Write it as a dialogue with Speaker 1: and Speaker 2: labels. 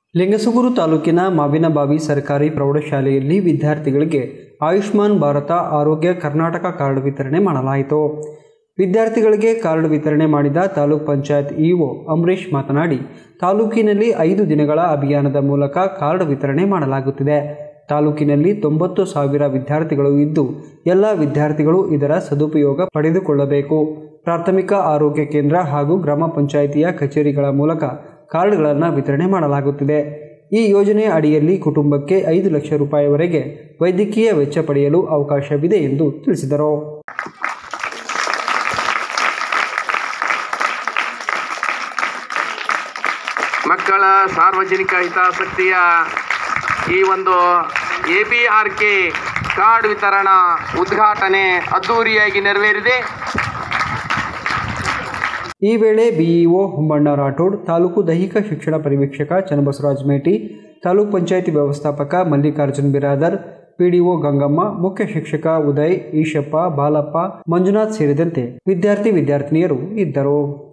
Speaker 1: ಲಿಂಗಸೂಗೂರು ತಾಲೂಕಿನ ಮಾವಿನಬಾವಿ ಸರ್ಕಾರಿ ಪ್ರೌಢಶಾಲೆಯಲ್ಲಿ ವಿದ್ಯಾರ್ಥಿಗಳಿಗೆ ಆಯುಷ್ಮಾನ್ ಭಾರತ ಆರೋಗ್ಯ ಕರ್ನಾಟಕ ಕಾರ್ಡ್ ವಿತರಣೆ ಮಾಡಲಾಯಿತು ವಿದ್ಯಾರ್ಥಿಗಳಿಗೆ ಕಾರ್ಡ್ ವಿತರಣೆ ಮಾಡಿದ ತಾಲೂಕ್ ಪಂಚಾಯತ್ ಇಒ ಅಂಬರೀಶ್ ಮಾತನಾಡಿ ತಾಲೂಕಿನಲ್ಲಿ ಐದು ದಿನಗಳ ಅಭಿಯಾನದ ಮೂಲಕ ಕಾರ್ಡ್ ವಿತರಣೆ ಮಾಡಲಾಗುತ್ತಿದೆ ತಾಲೂಕಿನಲ್ಲಿ ತೊಂಬತ್ತು ಸಾವಿರ ವಿದ್ಯಾರ್ಥಿಗಳು ಇದ್ದು ಎಲ್ಲ ವಿದ್ಯಾರ್ಥಿಗಳು ಇದರ ಸದುಪಯೋಗ ಪಡೆದುಕೊಳ್ಳಬೇಕು ಪ್ರಾಥಮಿಕ ಆರೋಗ್ಯ ಕೇಂದ್ರ ಹಾಗೂ ಗ್ರಾಮ ಪಂಚಾಯಿತಿಯ ಕಚೇರಿಗಳ ಮೂಲಕ ಕಾರ್ಡ್ಗಳನ್ನು ವಿತರಣೆ ಮಾಡಲಾಗುತ್ತಿದೆ ಈ ಯೋಜನೆ ಅಡಿಯಲ್ಲಿ ಕುಟುಂಬಕ್ಕೆ ಐದು ಲಕ್ಷ ರೂಪಾಯಿವರೆಗೆ ವೈದ್ಯಕೀಯ ವೆಚ್ಚ ಪಡೆಯಲು ಅವಕಾಶವಿದೆ ಎಂದು ತಿಳಿಸಿದರು
Speaker 2: ಮಕ್ಕಳ ಸಾರ್ವಜನಿಕ ಹಿತಾಸಕ್ತಿಯ ಈ ಒಂದು A B R K card ವಿತರಣಾ ಉದ್ಘಾಟನೆ ಅದ್ದೂರಿಯಾಗಿ ನೆರವೇರಿದೆ
Speaker 1: ಈ ವೇಳೆ ಬಿಇಒ ಹುಮ್ಮಣ್ಣ ರಾಠೋಡ್ ತಾಲೂಕು ದೈಹಿಕ ಶಿಕ್ಷಣ ಪರಿವೀಕ್ಷಕ ಚನ್ನಬಸವರಾಜ್ ಮೇಟಿ ತಾಲೂಕ್ ಪಂಚಾಯಿತಿ ವ್ಯವಸ್ಥಾಪಕ ಮಲ್ಲಿಕಾರ್ಜುನ್ ಬಿರಾದರ್ ಪಿಡಿಒ ಗಂಗಮ್ಮ ಮುಖ್ಯ ಶಿಕ್ಷಕ ಉದಯ್ ಈಶಪ್ಪ ಬಾಲಪ್ಪ ಮಂಜುನಾಥ್ ಸೇರಿದಂತೆ ವಿದ್ಯಾರ್ಥಿ ವಿದ್ಯಾರ್ಥಿನಿಯರು ಇದ್ದರು